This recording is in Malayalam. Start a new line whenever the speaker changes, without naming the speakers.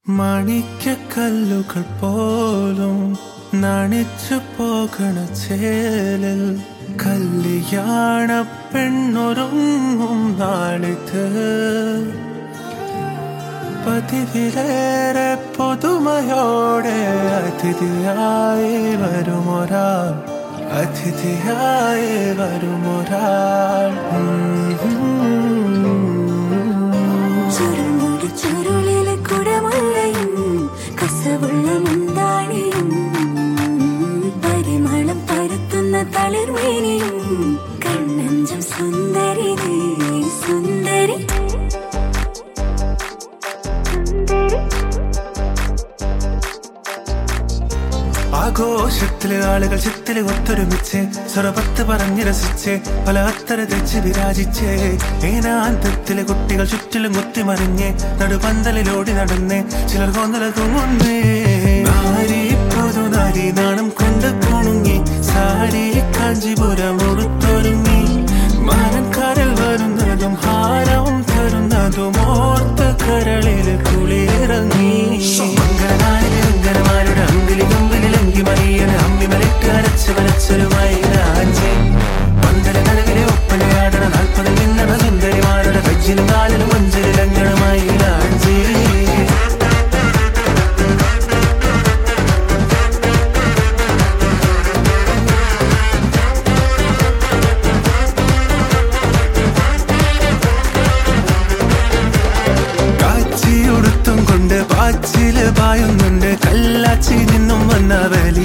മാണിക്യക്കല്ലുകൾ പോലും നണിച്ചു പോകണ ചേലിൽ കല്യാണ പെണ്ണൊരുങ്ങും നാളിത് പതിവിലേറെ പുതുമയോടെ അതിഥിയായി വരുമൊരാൾ അതിഥിയായി വരുമൊരാൾ
ചുരുങ്ങുടി ചുരുളിലെ കുടമുള്ളയും കസവുള്ള മുന്താണിയും പരിമളം പരത്തുന്ന തളിർമേനിയും കണ്ണഞ്ചം സുന്ദരി നീ സുന്ദരി
ആഘോഷത്തില് ആളുകൾ ചിത്തില് ഒത്തൊരുമിച്ച് സ്വരപത്ത് പറഞ്ഞ് രസിച്ച് പല അത്തര തെച്ച് വിരാജിച്ച് ഏനാന്തത്തിലെ കുട്ടികൾ ചുറ്റിലും കുത്തിമറിഞ്ഞ് നടുപന്തലിലോടി നടന്ന് ചിലർ കൊന്നല തൂങ്ങുന്നേ നാരി പുതുനാരി നാണം കൊണ്ട് കുണുങ്ങി സാരി കാഞ്ചിപുരം ഉടുത്തൊരുങ്ങി മാനക്കാരിൽ വരുന്നതും ഹാരവും തരുന്നതും ഓർത്ത് കരളിൽ കുളിയിറങ്ങി മംഗളനാളിലെ അങ്കനമാരുടെ അങ്കിലി കമ്പിലിൽ അങ്കി മറിയണ അമ്മി മലിട്ട് അരച്ച് വരച്ചൊരുമായി രാജി പന്തല നനവിലെ ഒപ്പനയാടണ നാൽപ്പതിൽ നിന്നണ സുന്ദരിമാരുടെ കജ്ജിലും കാലിലും മഞ്ചലിൽ അങ്കണമായി രാജി കാച്ചിയുടുത്തും കൊണ്ട് പാച്ചില് പായുന്നുണ്ട് കല്ലാച്ചി നിന്നും വന്ന വലിയ